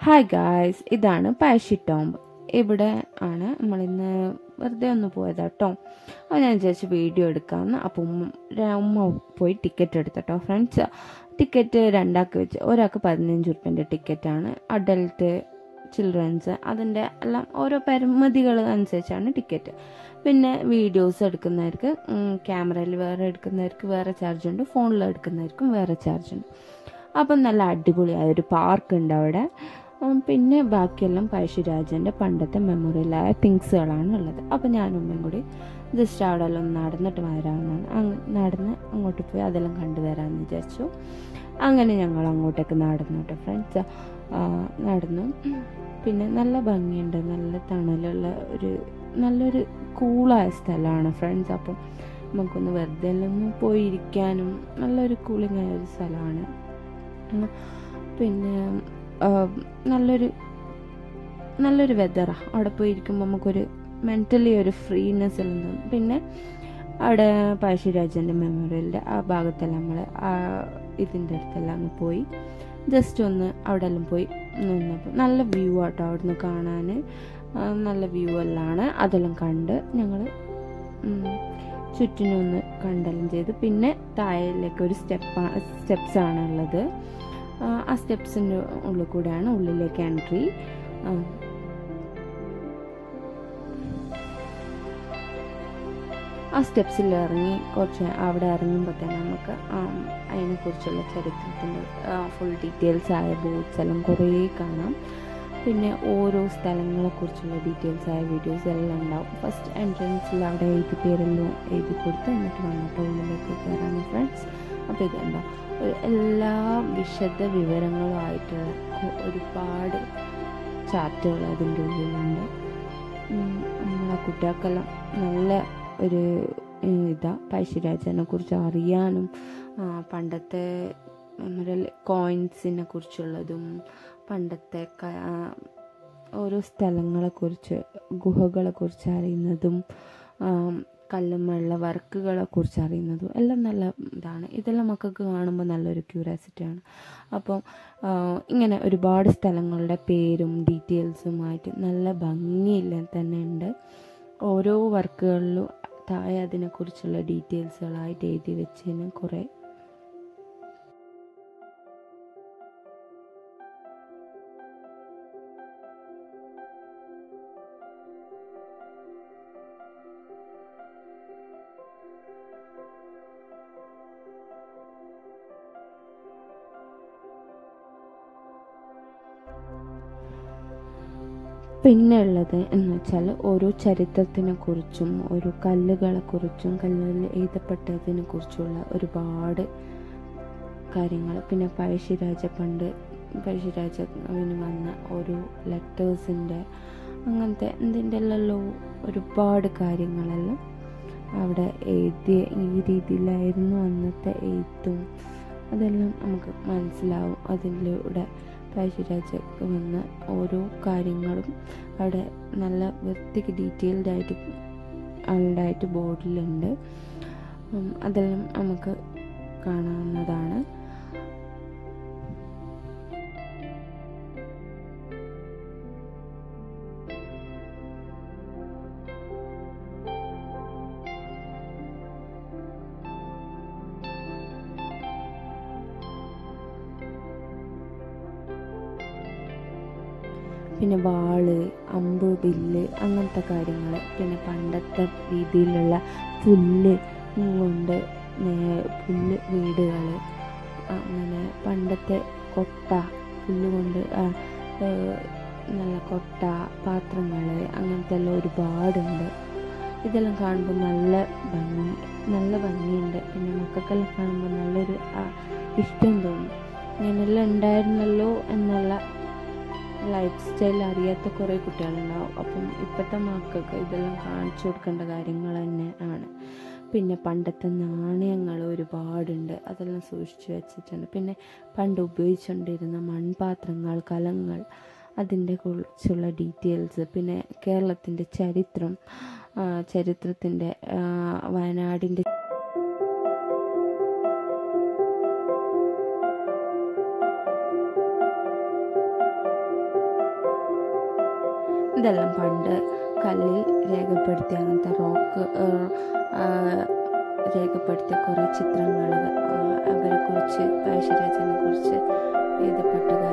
Hi guys ഇതാണ് പാഷി tomb ഇവിടെ ആണ് നമ്മളിന്ന് വെറുതെ ഒന്ന് പോയത് കേട്ടോ അപ്പോൾ ഞാൻ വിചാരിച്ചു വീഡിയോ എടുക്കാമെന്ന് അപ്പം ഉമ്മ ര- ഉമ്മ പോയി ടിക്കറ്റ് എടുത്തട്ടോ ഫ്രണ്ട്സ് ടിക്കറ്റ് രണ്ടാൾക്ക് വെച്ച് ഒരാൾക്ക് പതിനഞ്ച് റുപ്യൻ്റെ ടിക്കറ്റാണ് അഡൽട്ട് ചിൽഡ്രൻസ് അതിൻ്റെ എല്ലാം ഓരോ പരിമിതികൾ അനുസരിച്ചാണ് ടിക്കറ്റ് പിന്നെ വീഡിയോസ് എടുക്കുന്നവർക്ക് ക്യാമറയിൽ വേറെ എടുക്കുന്നവർക്ക് വേറെ ചാർജ് ഉണ്ട് ഫോണിൽ എടുക്കുന്നവർക്കും വേറെ ചാർജ് ഉണ്ട് അപ്പം നല്ല അടിപൊളിയായ ഒരു പാർക്ക് ഉണ്ട് അവിടെ ഉം, പിന്നെ ബാക്കിയെല്ലാം പഴശ്ശിരാജൻ്റെ പണ്ടത്തെ മെമ്മോറിയലായ തിങ്സുകളാണ് ഉള്ളത് അപ്പം ഞാനും ഉമ്മയും കൂടി ജസ്റ്റ് അവിടെ എല്ലാം ഒന്ന് നടന്നിട്ട് വരാമെന്നാണ് അങ്ങ് നടന്ന് അങ്ങോട്ട് പോയി അതെല്ലാം കണ്ടുവരാമെന്ന് വിചാരിച്ചു അങ്ങനെ ഞങ്ങൾ അങ്ങോട്ടേക്ക് നടന്നു കേട്ടോ ഫ്രണ്ട്സ് നടന്നു പിന്നെ നല്ല ഭംഗിയുണ്ട് നല്ല തണലുള്ള ഒരു നല്ലൊരു കൂളായ സ്ഥലമാണ് ഫ്രണ്ട്സ് അപ്പം നമുക്കൊന്ന് വെറുതെ എല്ലാം ഒന്ന് പോയിരിക്കാനും നല്ലൊരു കൂളിംഗ് ആയ ഒരു സ്ഥലമാണ് ഉം. പിന്നെ ആ, നല്ലൊരു നല്ലൊരു വെതറാണ് അവിടെ പോയി ഇരിക്കുമ്പോൾ നമുക്കൊരു മെൻ്റലി ഒരു ഫ്രീനെസ് എല്ലാം തോന്നും പിന്നെ അവിടെ പഴശ്ശിരാജൻ്റെ മെമ്മോറിയലിൻ്റെ ആ ഭാഗത്തെല്ലാം നമ്മൾ ആ ഇതിൻ്റെ അടുത്തെല്ലാം അങ്ങ് പോയി ജസ്റ്റ് ഒന്ന് അവിടെ എല്ലാം പോയി നിന്നപ്പോൾ നല്ല വ്യൂ ആട്ടോ അവിടുന്ന് കാണാൻ ആ, നല്ല വ്യൂ എല്ലാമാണ് അതെല്ലാം കണ്ട് ഞങ്ങൾ ചുറ്റിനും ഒന്ന് കണ്ടെല്ലാം ചെയ്ത് പിന്നെ താഴേലേക്ക് ഒരു സ്റ്റെപ്പ് സ്റ്റെപ്സ് ആണ് ഉള്ളത് ആ, ആ സ്റ്റെപ്സിൻ്റെ ഉള്ളിൽ കൂടെയാണ് ഉള്ളിലേക്ക് എൻട്രി ആ സ്റ്റെപ്സിൽ ഇറങ്ങി കുറച്ച് അവിടെ ഇറങ്ങുമ്പോൾ തന്നെ നമുക്ക് ആം, അതിനെക്കുറിച്ചുള്ള ചരിത്രത്തിൻ്റെ ഫുൾ ഡീറ്റെയിൽസ് ആയ ബോർഡ്സ് എല്ലാം കുറേ കാണാം പിന്നെ ഓരോ സ്ഥലങ്ങളെക്കുറിച്ചുള്ള ഡീറ്റെയിൽസ് ആയ വീഡിയോസ് എല്ലാം ഉണ്ടാവും ഫസ്റ്റ് എൻട്രൻസിൽ അവിടെ എഴുതി പേരെല്ലാം എഴുതി കൊടുത്ത് എന്നിട്ട് വന്നിട്ട് ഉള്ളിലേക്ക് കയറാൻ ഫ്രണ്ട്സ് അപ്പോൾ ഇതുണ്ടോ ഒരു എല്ലാ വിശദ വിവരങ്ങളുമായിട്ടുള്ള കൊ- ഒരുപാട് ചാർട്ടുകൾ അതിൻ്റെ ഉള്ളിലുണ്ട് ഉം, നമ്മളെ കുട്ടികൾക്കെല്ലാം നല്ല ഒരു ഉം, ഇതാ പഴശ്ശിരാജനെ കുറിച്ച് അറിയാനും ആ, പണ്ടത്തെ നമ്മുടെ കോയിൻസിനെ കുറിച്ചുള്ളതും പണ്ടത്തെ ക- ആ, ഓരോ സ്ഥലങ്ങളെക്കുറിച്ച് ഗുഹകളെക്കുറിച്ച് അറിയുന്നതും ആം, കല്ലുമ്മയുള്ള വർക്കുകളെ കുറിച്ച് അറിയുന്നതും എല്ലാം നല്ല ഇതാണ് ഇതെല്ലാം മക്കൾക്ക് കാണുമ്പോൾ നല്ലൊരു ക്യൂരിയാസിറ്റിയാണ് അപ്പം ആ, ഇങ്ങനെ ഒരുപാട് സ്ഥലങ്ങളുടെ പേരും ഡീറ്റെയിൽസുമായിട്ട് നല്ല ഭംഗിയില്ല തന്നെ ഉണ്ട് ഓരോ വർക്കുകളിലും താഴെ അതിനെക്കുറിച്ചുള്ള ഡീറ്റെയിൽസുകളായിട്ട് എഴുതി വെച്ചതിന് കുറേ പിന്നെ ഉള്ളത് എന്ന് വെച്ചാൽ ഓരോ ചരിത്രത്തിനെ കുറിച്ചും ഓരോ കല്ലുകളെ കുറിച്ചും കല്ലുകളിൽ എഴുതപ്പെട്ടതിനെ കുറിച്ചുള്ള ഒരുപാട് കാര്യങ്ങൾ പിന്നെ പഴശ്ശിരാജ പണ്ട് പഴശ്ശിരാജ അവന് വന്ന ഓരോ ലെറ്റേഴ്സിൻ്റെ അങ്ങനത്തെ എന്തിൻ്റെ എല്ലാം ഒരുപാട് കാര്യങ്ങളെല്ലാം അവിടെ എഴുതിയ ഈ രീതിയിലായിരുന്നു അന്നത്തെ എഴുത്തും അതെല്ലാം നമുക്ക് മനസ്സിലാവും അതിലൂടെ പഴശ്ശിരാജക്ക് വന്ന ഓരോ കാര്യങ്ങളും അവിടെ നല്ല വൃത്തിക്ക് ഡീറ്റെയിൽഡ് ആയിട്ട് ഉണ്ടായിട്ട് ബോർഡിലുണ്ട് ഉം, അതെല്ലാം നമുക്ക് കാണാവുന്നതാണ് പിന്നെ വാള് അമ്പ് ബില്ല് അങ്ങനത്തെ കാര്യങ്ങൾ പിന്നെ പണ്ടത്തെ രീതിയിലുള്ള പുല്ല് കൊണ്ട് നേ- പുല്ല് വീടുകൾ അങ്ങനെ പണ്ടത്തെ കൊട്ട പുല്ല് കൊണ്ട് ആ, ഏ, നല്ല കൊട്ട പാത്രങ്ങൾ അങ്ങനത്തെ എല്ലാം ഒരുപാടുണ്ട് ഇതെല്ലാം കാണുമ്പോൾ നല്ല ഭംഗി നല്ല ഭംഗിയുണ്ട് പിന്നെ മക്കൾക്കെല്ലാം കാണുമ്പോൾ നല്ലൊരു ആ, ഇഷ്ടം തോന്നും ഞാനെല്ലാം ഉണ്ടായിരുന്നല്ലോ എന്നുള്ള ലൈഫ് സ്റ്റൈൽ അറിയാത്ത കുറേ കുട്ടികളുണ്ടാവും അപ്പം ഇപ്പോഴത്തെ മക്കൾക്ക് ഇതെല്ലാം കാണിച്ചു കൊടുക്കേണ്ട കാര്യങ്ങൾ തന്നെ ആണ് പിന്നെ പണ്ടത്തെ നാണയങ്ങൾ ഒരുപാടുണ്ട് അതെല്ലാം സൂക്ഷിച്ചു വെച്ചിട്ടുണ്ട് പിന്നെ പണ്ട് ഉപയോഗിച്ചുകൊണ്ടിരുന്ന മൺപാത്രങ്ങൾ കലങ്ങൾ അതിൻ്റെ കുറിച്ചുള്ള ഡീറ്റെയിൽസ് പിന്നെ കേരളത്തിൻ്റെ ചരിത്രം ആ, ചരിത്രത്തിൻ്റെ ആ, വയനാടിൻ്റെ ഇതെല്ലാം പണ്ട് കല്ലിൽ രേഖപ്പെടുത്തിയ അങ്ങനത്തെ റോക്ക് രേഖപ്പെടുത്തിയ കുറേ ചിത്രങ്ങൾ അവരെ കുറിച്ച് പഴശ്ശിരാജനെ കുറിച്ച് എഴുതപ്പെട്ടത്